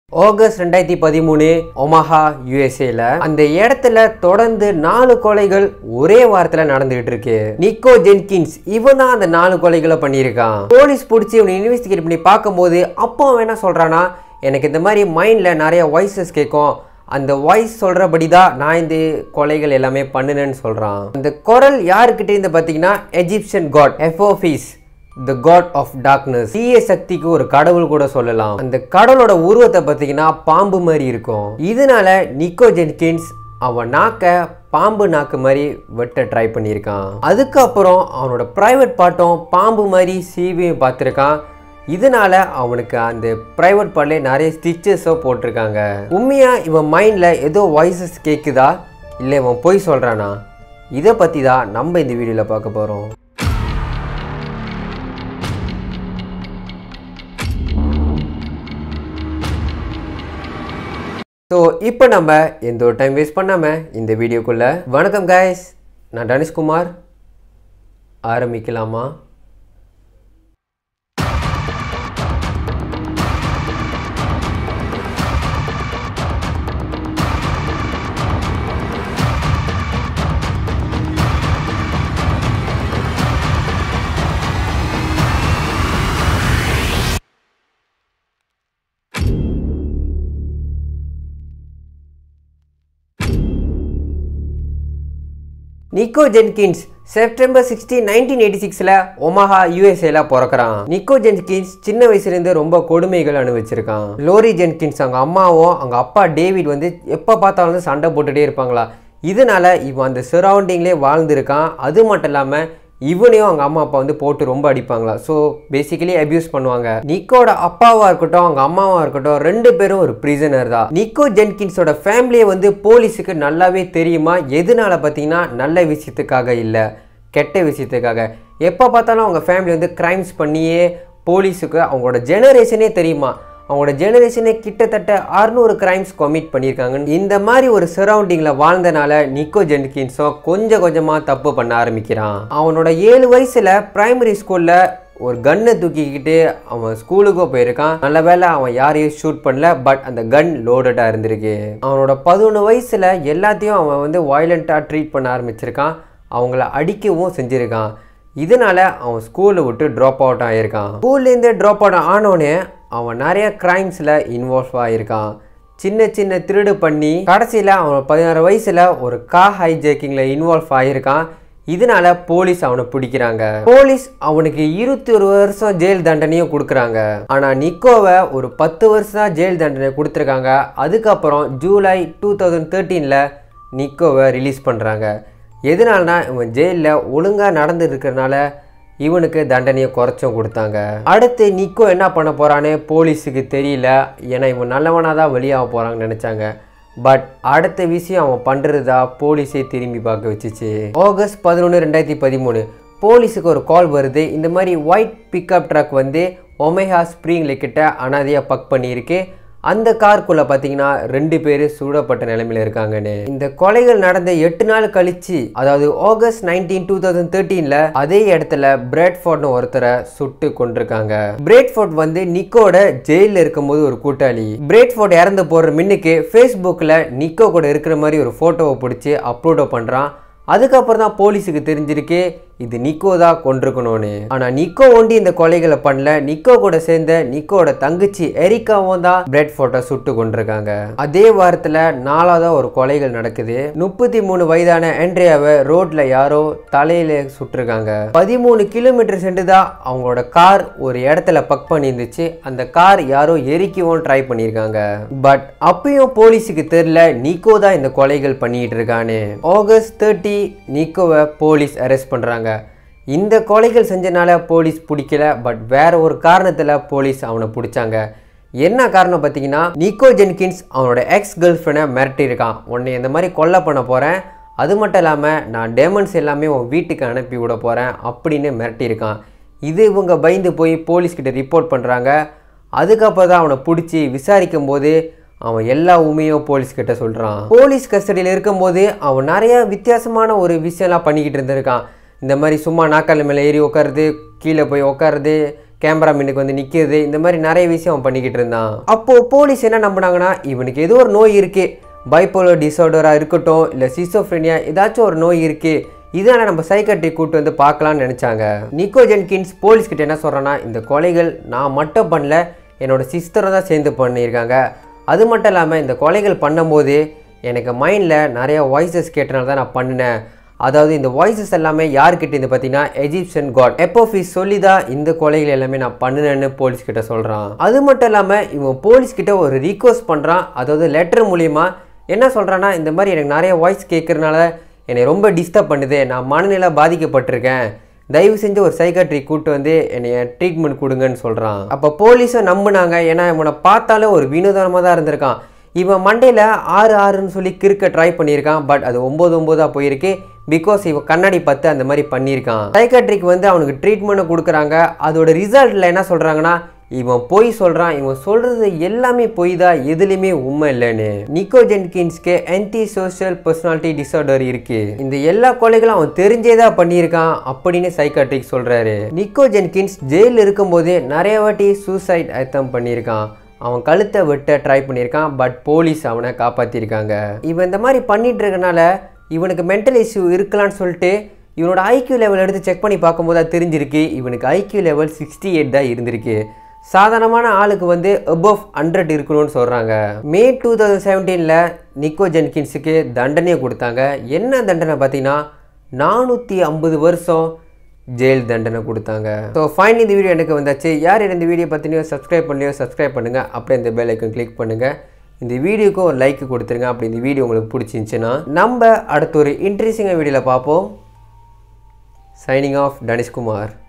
August ரெண்டாயிரத்தி பதிமூணு Omaha யூஎஸ்ஏல அந்த இடத்துல தொடர்ந்து நாலு கொலைகள் ஒரே வாரத்துல நடந்துகிட்டு இருக்கு நிக்கோ ஜென்கின்ஸ் இவன் தான் அந்த நாலு கொலைகளை பண்ணியிருக்கான் போலீஸ் பிடிச்சி இவனை இன்வெஸ்டிகேட் பண்ணி பார்க்கும்போது அப்போ அவன் என்ன சொல்றானா எனக்கு இந்த மாதிரி மைண்ட்ல நிறைய வாய்ஸஸ் கேட்கும் அந்த வாய்ஸ் சொல்றபடி தான் நான் இந்த கொலைகள் எல்லாமே பண்ணுனேன்னு சொல்றான் அந்த குரல் யாருக்கிட்ட இருந்து பார்த்தீங்கன்னா Egyptian god Apophis the god of darkness தீய சக்திக்கு ஒரு கடவுள் கூட சொல்லலாம் அந்த கடவுளோட உருவத்தை பார்த்தீங்கன்னா பாம்பு மாதிரி இருக்கும் இதனால நிக்கோ ஜென்கின்ஸ் அவன் நாக்க பாம்பு நாக்கு மாதிரி வெட்ட ட்ரை பண்ணியிருக்கான் அதுக்கப்புறம் அவனோட ப்ரைவேட் பாட்டும் பாம்பு மாதிரி சீவியும் பார்த்துருக்கான் இதனால அவனுக்கு அந்த ப்ரைவேட் பார்ட்லேயே நிறைய ஸ்டிச்சஸோ போட்டிருக்காங்க உண்மையா இவன் மைண்டில் ஏதோ வாய்ஸஸ் கேட்குதா இல்லை இவன் பொய் சொல்கிறானா இதை பற்றி தான் நம்ம இந்த வீடியோவில் பார்க்க போகிறோம் ஸோ இப்போ நம்ம எந்த ஒரு டைம் வேஸ்ட் பண்ணாமல் இந்த வீடியோக்குள்ளே வணக்கம் கைஸ் நான் தனுஷ்குமார் ஆரம்பிக்கலாமா Nico Jenkins September sixteen nineteen eighty சிக்ஸில் ஒமாஹா யூஎஸ்ஏல பிறக்கிறான் நிக்கோ ஜென்கின்ஸ் சின்ன வயசுலேருந்து ரொம்ப கொடுமைகள் அனுபவிச்சிருக்கான் லோரி ஜென்கின்ஸ் அவங்க அம்மாவும் அவங்க அப்பா டேவிட் வந்து எப்போ பார்த்தாலும் வந்து சண்டை போட்டுகிட்டே இருப்பாங்களா இதனால இவன் அந்த சரௌண்டிங்லேயே வாழ்ந்திருக்கான் அது மட்டும் இல்லாமல் இவனையும் அவங்க அம்மா அப்பா வந்து போட்டு ரொம்ப அடிப்பாங்களா ஸோ பேசிக்கலி அபியூஸ் பண்ணுவாங்க நிக்கோட அப்பாவா இருக்கட்டும் அவங்க அம்மாவா இருக்கட்டும் ரெண்டு பேரும் ஒரு பிரிசனர் தான் நிக்கோ ஜென்கின்ஸோட ஃபேமிலியை வந்து போலீஸுக்கு நல்லாவே தெரியுமா எதனால பார்த்தீங்கன்னா நல்ல விஷயத்துக்காக இல்லை கெட்ட விஷயத்துக்காக எப்போ பார்த்தாலும் அவங்க ஃபேமிலி வந்து கிரைம்ஸ் பண்ணியே போலீஸுக்கு அவங்களோட ஜெனரேஷனே தெரியுமா அவங்களோட ஜெனரேஷனே கிட்டத்தட்ட அறுநூறு கிரைம்ஸ் கமிட் பண்ணியிருக்காங்க இந்த மாதிரி ஒரு சரௌண்டிங்கில் வாழ்ந்தனால நிக்கோ ஜென்கின்ஸும் கொஞ்சம் கொஞ்சமாக தப்பு பண்ண ஆரம்பிக்கிறான் அவனோட ஏழு வயசில் பிரைமரி ஸ்கூலில் ஒரு கன்னை தூக்கிக்கிட்டு அவன் ஸ்கூலுக்கோ போயிருக்கான் நல்ல வேளை அவன் யாரையும் ஷூட் பண்ணல பட் அந்த கன் லோடடாக இருந்திருக்கு அவனோட பதினொன்று வயசில் எல்லாத்தையும் அவன் வந்து வயலண்ட்டாக ட்ரீட் பண்ண ஆரம்பிச்சிருக்கான் அவங்கள அடிக்கவும் செஞ்சுருக்கான் இதனால அவன் ஸ்கூலை விட்டு ட்ராப் அவுட் ஆகியிருக்கான் ஸ்கூல்லேருந்து ட்ராப் அவுட் ஆனோடனே அவன் நிறைய கிரைம்ஸில் இன்வால்வ் ஆகியிருக்கான் சின்ன சின்ன திருடு பண்ணி கடைசியில் அவன் பதினாறு வயசில் ஒரு கா ஹைஜேக்கிங்கில் இன்வால்வ் ஆகியிருக்கான் இதனால போலீஸ் அவனை பிடிக்கிறாங்க போலீஸ் அவனுக்கு இருபத்தி ஒரு வருஷம் ஜெயில் தண்டனையும் கொடுக்குறாங்க ஆனா நிக்கோவை ஒரு பத்து வருஷம் தான் ஜெயில் தண்டனை கொடுத்துருக்காங்க அதுக்கப்புறம் ஜூலை டூ தௌசண்ட் தேர்ட்டீனில் நிக்கோவை ரிலீஸ் பண்ணுறாங்க எதனாலனா இவன் ஜெயிலில் ஒழுங்காக நடந்து இருக்கிறனால இவனுக்கு தண்டனையை குறைச்சும் கொடுத்தாங்க அடுத்து நிக்கோ என்ன பண்ண போறான்னு போலீஸுக்கு தெரியல ஏன்னா இவன் நல்லவனாக தான் வெளியாக போகிறாங்கன்னு நினச்சாங்க பட் அடுத்த விஷயம் அவன் பண்ணுறதா போலீஸே திரும்பி பார்க்க வச்சுச்சு ஆகஸ்ட் பதினொன்று ரெண்டாயிரத்தி பதிமூணு போலீஸுக்கு ஒரு கால் வருது இந்த மாதிரி ஒயிட் பிக்கப் ட்ரக் வந்து ஒமேஹா ஸ்ப்ரிங் கிட்ட அனாதையாக பக் பண்ணியிருக்கு அந்த காருக்குள்ள பார்த்தீங்கன்னா ரெண்டு பேர் சூடப்பட்ட நிலைமையில இருக்காங்கன்னு இந்த கொலைகள் நடந்த எட்டு நாள் கழிச்சு அதாவது ஆகஸ்ட் நைன்டீன் டூ தௌசண்ட் தேர்ட்டீன்ல அதே இடத்துல பிரெட்ஃபோர்ட்னு ஒருத்தரை சுட்டு கொண்டிருக்காங்க பிரெட்ஃபோர்ட் வந்து நிக்கோட ஜெயிலில் இருக்கும்போது ஒரு கூட்டாளி பிரெட்ஃபோர்ட் இறந்து போடுற மின்னுக்கு ஃபேஸ்புக்கில் நிக்கோ கூட இருக்கிற மாதிரி ஒரு ஃபோட்டோவை பிடிச்சி அப்லோட பண்ணுறான் அதுக்கப்புறம் தான் போலீஸுக்கு தெரிஞ்சிருக்கு இது நிக்கோ தான் கொண்டிருக்கணும்னு ஆனால் நிக்கோ ஒண்டி இந்த கொலைகளை பண்ணல நிக்கோ கூட சேர்ந்த நிக்கோட தங்கச்சி எரிக்காவும் தான் பிரெட் போட்டோ சுட்டு கொண்டிருக்காங்க அதே வாரத்தில் நாலாவதா ஒரு கொலைகள் நடக்குது முப்பத்தி மூணு வயதான ஆண்ட்ரியாவை ரோட்ல யாரோ தலையில சுட்டிருக்காங்க பதிமூணு கிலோமீட்டர் சென்று தான் அவங்களோட கார் ஒரு இடத்துல பக் பண்ணியிருந்துச்சு அந்த கார் யாரோ எரிக்கவும் ட்ரை பண்ணியிருக்காங்க பட் அப்பயும் போலீஸுக்கு தெரியல நிக்கோ தான் இந்த கொலைகள் பண்ணிட்டு இருக்கானு ஆகஸ்ட் தேர்ட்டி நிக்கோவை போலீஸ் அரெஸ்ட் பண்றாங்க இந்த கொலைகள் செஞ்சனால போலீஸ் பிடிக்கல பட் வேற ஒரு காரணத்தில் போலீஸ் அவனை பிடிச்சாங்க என்ன காரணம் பார்த்தீங்கன்னா நிக்கோ ஜென்கின்ஸ் அவனோட எக்ஸ் கேர்ள் ஃப்ரெண்டை மிரட்டியிருக்கான் உன்னை இந்த மாதிரி கொல்லை பண்ண போகிறேன் அது மட்டும் இல்லாமல் நான் டேமண்ட்ஸ் எல்லாமே உன் வீட்டுக்கு அனுப்பி விட போகிறேன் அப்படின்னு மிரட்டியிருக்கான் இது இவங்க பயந்து போய் போலீஸ்கிட்ட ரிப்போர்ட் பண்ணுறாங்க அதுக்கப்புறம் தான் அவனை பிடிச்சி விசாரிக்கும் போது அவன் எல்லா உண்மையும் போலீஸ் கிட்ட சொல்கிறான் போலீஸ் கஸ்டடியில் இருக்கும்போது அவன் நிறைய வித்தியாசமான ஒரு விஷயம்லாம் பண்ணிக்கிட்டு இருந்திருக்கான் இந்த மாதிரி சும்மா நாக்கால் மேலே ஏறி உட்காருது கீழே போய் உட்காருது கேமராமேனுக்கு வந்து நிற்கிறது இந்த மாதிரி நிறைய விஷயம் அவன் பண்ணிக்கிட்டு இருந்தான் அப்போது போலீஸ் என்ன நம்பினாங்கன்னா இவனுக்கு ஏதோ ஒரு நோய் இருக்குது பைப்போலோ டிசார்டராக இருக்கட்டும் இல்லை சிசோஃப்ரெனியா ஏதாச்சும் ஒரு நோய் இருக்குது இதான நம்ம சைக்கட்ரி கூட்டு வந்து பார்க்கலாம்னு நினச்சாங்க நிக்கோ ஜென்கின்ஸ் போலீஸ் கிட்ட என்ன சொல்கிறேன்னா இந்த கொலைகள் நான் மட்டும் பண்ணல என்னோட சிஸ்டரை தான் சேர்ந்து பண்ணியிருக்காங்க அது மட்டும் இல்லாமல் இந்த கொலைகள் பண்ணும்போது எனக்கு மைண்டில் நிறைய வாய்ஸஸ் கேட்டனால தான் நான் பண்ணினேன் அதாவது இந்த வாய்ஸஸ் எல்லாமே யார்கிட்ட இருந்து பார்த்தீங்கன்னா எஜிப்சியன் காட் எப்போஃபீஸ் சொல்லி தான் இந்த கொலைகள் எல்லாமே நான் பண்ணினேன்னு போலீஸ் கிட்ட சொல்கிறான் அது மட்டும் இல்லாமல் இவன் போலீஸ் கிட்ட ஒரு ரீக்வஸ்ட் பண்ணுறான் அதாவது லெட்டர் மூலியமா என்ன சொல்கிறான்னா இந்த மாதிரி எனக்கு நிறைய வாய்ஸ் கேட்குறனால என்னை ரொம்ப டிஸ்டர்ப் பண்ணுது நான் மனநிலை பாதிக்கப்பட்டிருக்கேன் தயவு செஞ்சு ஒரு சைக்காட்ரி கூட்டு வந்து என்னைய ட்ரீட்மெண்ட் கொடுங்கன்னு சொல்கிறான் அப்போ போலீஸும் நம்பினாங்க ஏன்னா இவனை பார்த்தாலே ஒரு வினோதனமாக தான் இருந்திருக்கான் இவன் மண்டையில் ஆறு ஆறுன்னு சொல்லி கிறுக்க ட்ரை பண்ணியிருக்கான் பட் அது ஒம்பது ஒம்போதாக போயிருக்கு பிகாஸ் இவன் கண்ணாடி பார்த்து அந்த மாதிரி பண்ணியிருக்கான் சைக்காட்ரிக்கு வந்து அவனுக்கு ட்ரீட்மெண்ட்டை கொடுக்குறாங்க அதோட ரிசல்ட்டில் என்ன சொல்கிறாங்கன்னா இவன் பொய் சொல்கிறான் இவன் சொல்கிறது எல்லாமே பொய் தான் எதுலேயுமே உண்மை இல்லைன்னு நிக்கோ ஜென்கின்ஸ்க்கு ஆன்டி சோஷியல் பர்சனாலிட்டி டிசார்டர் இருக்கு இந்த எல்லா கொலைகளும் அவன் தெரிஞ்சே தான் பண்ணியிருக்கான் அப்படின்னு சைக்காட்ரிக் சொல்கிறாரு நிக்கோ ஜென்கின்ஸ் ஜெயிலில் இருக்கும்போதே நிறைய வாட்டி சூசைட் அர்த்தம் பண்ணியிருக்கான் அவன் கழுத்தை வெட்ட ட்ரை பண்ணியிருக்கான் பட் போலீஸ் அவனை காப்பாற்றிருக்காங்க இவன் இந்த மாதிரி பண்ணிட்டு இருக்கனால இவனுக்கு மென்டல் இஷ்யூ இருக்கலான்னு சொல்லிட்டு இவனோட ஐக்யூ லெவல் எடுத்து செக் பண்ணி பார்க்கும்போது அது தெரிஞ்சிருக்கு இவனுக்கு ஐக்யூ லெவல் சிக்ஸ்டி எயிட் தான் இருந்திருக்கு சாதாரணமான ஆளுக்கு வந்து அபவ் ஹண்ட்ரட் இருக்கணும்னு சொல்கிறாங்க மே டூ தௌசண்ட் செவன்டீனில் நிக்கோ ஜென்கின்ஸுக்கு தண்டனையை கொடுத்தாங்க என்ன தண்டனை பார்த்தீங்கன்னா நானூற்றி ஐம்பது வருஷம் ஜெயில் தண்டனை கொடுத்தாங்க ஸோ ஃபைனல் இந்த வீடியோ எனக்கு வந்தாச்சு யார் இந்த வீடியோ பற்றினியோ சப்ஸ்கிரைப் பண்ணியோ சப்ஸ்கிரைப் பண்ணுங்கள் அப்படியே இந்த பெல் ஐக்கன் கிளிக் பண்ணுங்கள் இந்த வீடியோக்கு ஒரு லைக் கொடுத்துருங்க அப்படி இந்த வீடியோ உங்களுக்கு பிடிச்சிருந்துச்சுன்னா நம்ம அடுத்த ஒரு இன்ட்ரெஸ்டிங்காக வீடியோவில் பார்ப்போம் சைனிங் ஆஃப் தனிஷ்குமார்